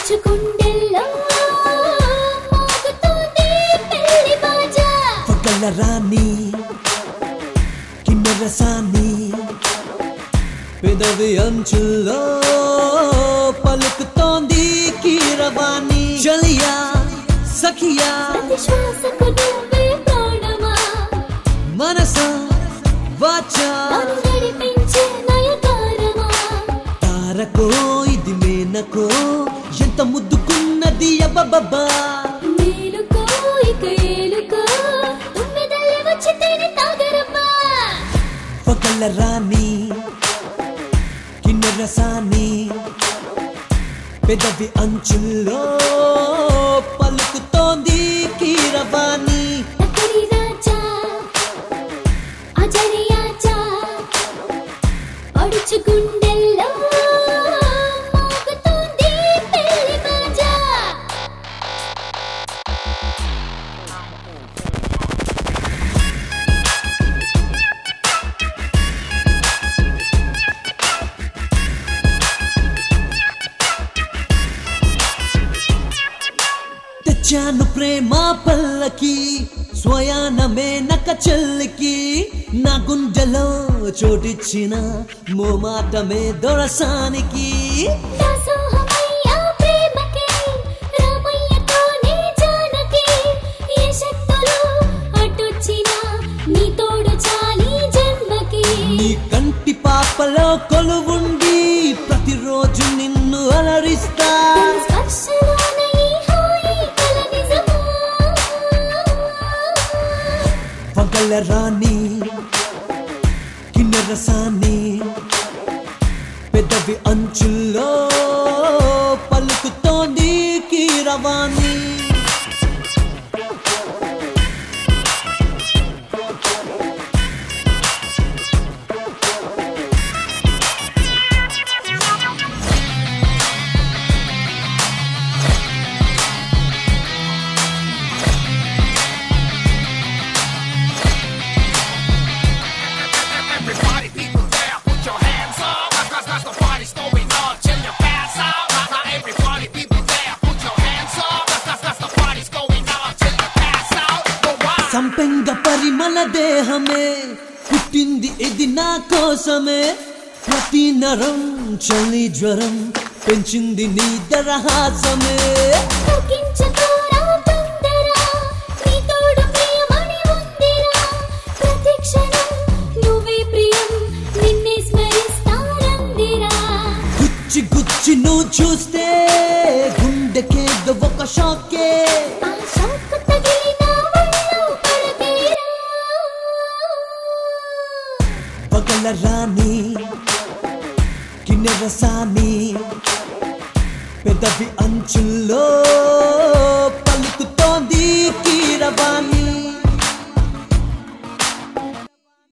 పడుచుకుండెల్లో మోగుతోంది పెళ్లి బాజా పగల రాణి కిన్నెరసాని పెదవి అంచుల్లో పలుకుతోంది కీరవాణి చలియా సఖియా ప్రతి శ్వాసకు నువ్వే ప్రాణమా మనసా వాచా నన్ను నడిపించే నయగారమా తారకో ఇది మేనకో ఎంత ముద్దుకున్నది అబ్బబ్బా మేలుకో ఇక ఏలుకో తుమ్మెదల్లి వచ్చి తేనె తాగరమ్మా పగల రాణి కిన్నెరసాని పెదవి అంచుల్లో పలుకుతోంది కీరవాణి నకరి రాజా అజరి ఆజా పడుచుకుండెల్లో మోగుతోంది పెళ్లి బాజా తెచ్చాను ప్రేమ పల్లకి స్వయానమే నక చెల్లికి నా గుండెలో చోటిచ్చిన మోమాటమే దొరసానికి దాసోహమయ్యా ప్రేమకి రామయ్యతోనే జానకి ఏ శక్తులు అడ్డొచ్చినా నీ తోడు చాలి జన్మకి నీ కంటి పాపలో కొలువుండి ప్రతిరోజు నిన్ను అలరిస్తా తన స్పర్శలోనే ఈ హాయి కల నిజమా పగల రాణి కిన్నెరసాని పెదవి అంచుల్లో పలుకుతోంది Keeravani Everybody, people there, put your hands up. Cause, cause, cause the party's going on till you pass out. Now, now, everybody, people there, put your hands up. Cause, cause, cause the party's going on till you pass out. Go wild. సంపెంగ పరిమళ దేహమే పుట్టింది ఇది నా కోసమే ప్రతి నరం చలి జ్వరం పెంచింది నీ దరహాసమే తగ్గించకోరా తొందర నీ తోడు ప్రియమణి ఉందిరా ప్రతి క్షణం నువ్వే ప్రియం నిన్నే స్మరిస్తానందిరా గుచ్చి గుచ్చి నువ్వు చూస్తే గుండెకేదో ఒక షాకే ఆ షాకు తగిలిన ఒళ్ళు పడకేరా పగల రాణి కిన్నెరసాని పెదవి అంచుల్లో